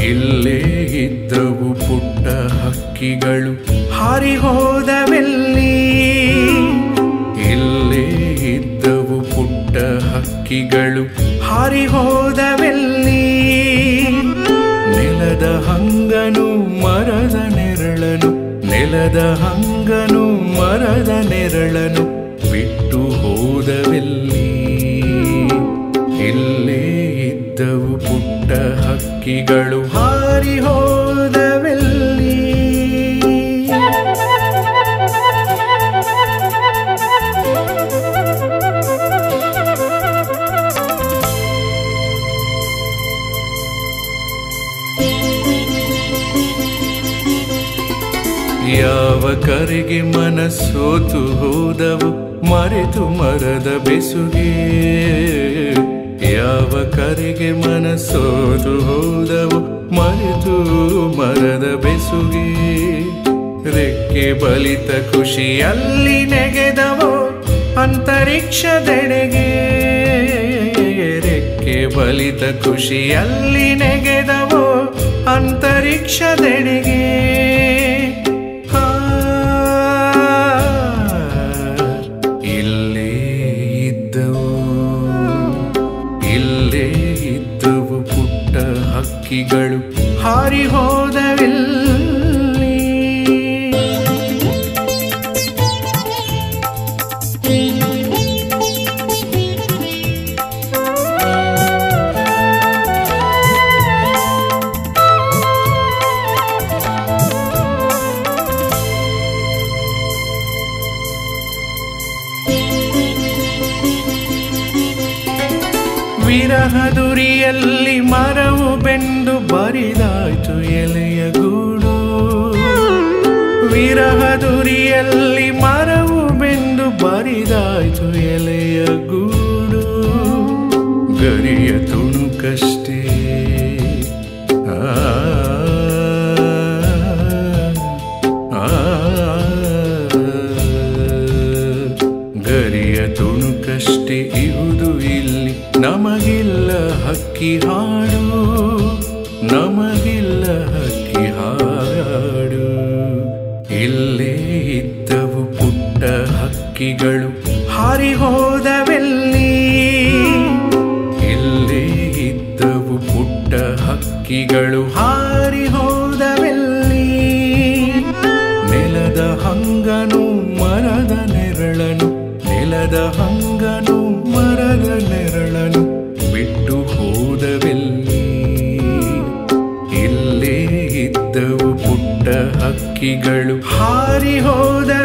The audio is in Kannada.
ಇಲ್ಲೇ ಇದ್ದವು ಪುಟ್ಟ ಹಕ್ಕಿಗಳು ಹಾರಿ ಹೋದವೆಲ್ಲಿ ಇಲ್ಲೇ ಇದ್ದವು ಪುಟ್ಟ ಹಕ್ಕಿಗಳು ಹಾರಿ ಹೋದವೆಲ್ಲಿ ನೆಲದ ಹಂಗನು ಮರದ ನೆರಳನು ನೆಲದ ಹಂಗನು ಮರದ ನೆರಳನು ಬಿಟ್ಟು ಹೋದವೆಲ್ಲಿ ಇಲ್ಲೇ ಇದ್ದವು ಪುಟ್ಟ ಹಕ್ಕಿಗಳು ಹಾರಿ ಹೋದವೆಲ್ಲಿ ಯಾವ ಕರೆಗೆ ಮನಸ್ಸೋತು ಹೋದವು ಮರೆತು ಮರದ ಬೆಸುಗೆ ಯಾವ ಕರೆಗೆ ಮನಸ್ಸೋತು ಹೋದವು ಮರೆತು ಮರದ ಬೆಸುಗೆ ರೆಕ್ಕೆ ಬಲಿತ ಖುಷಿಯಲ್ಲಿ ನೆಗೆದವೋ ಅಂತರಿಕ್ಷದೆಡೆಗೆ ರೆಕ್ಕೆ ಬಲಿತ ಖುಷಿಯಲ್ಲಿ ನೆಗೆದವೋ ಅಂತರಿಕ್ಷದೆಡೆಗೆ ಆ, ಇಲ್ಲೇ ಇದ್ದವು ಇಲ್ಲೇ ಇದ್ದವು ಪುಟ್ಟ ಹಕ್ಕಿಗಳು ಹಾರಿ ಹೋದವಿಲ್ಲಿ ವಿರಹದುರಿಯಲ್ಲಿ ಮರವು ಬೆಂದು ಬರಿದಾಯ್ತು ಎಲೆಯ ಗೂಡು ವಿರಹದುರಿಯಲ್ಲಿ ಮರವು ಬೆಂದು ಬರಿದಾಯ್ತು ಎಲೆಯ ಗೂಡು ಗರಿಯ ತುಣುಕಷ್ಟೇ ಆ, ಆ, ಗರಿಯ ತುಣುಕಷ್ಟೇ ಇಹುದು ಇಲ್ಲಿ ನಮಗಿಲ್ಲ ಹಕ್ಕಿ ಹಾಡು ನಮಗಿಲ್ಲ ಹಕ್ಕಿ ಹಾಡು ಇಲ್ಲೇ ಇದ್ದವು ಪುಟ್ಟ ಹಕ್ಕಿಗಳು ಹಾರಿ ಹೋದವೆಲ್ಲಿ ಇಲ್ಲೇ ಇದ್ದವು ಪುಟ್ಟ ಹಕ್ಕಿಗಳು ಹಾರಿ ಹೋದವೆಲ್ಲಿ ನೆಲದ ಹಂಗನು ಮರದ ನೆರಳನು ನೆಲದ ಹಂಗನು ಮರದ ನೆರಳನು ಬಿಟ್ಟು ಹೋದವೆಲ್ಲಿ ಇಲ್ಲೇ ಇದ್ದವು ಪುಟ್ಟ ಹಕ್ಕಿಗಳು ಹಾರಿ ಹೋದ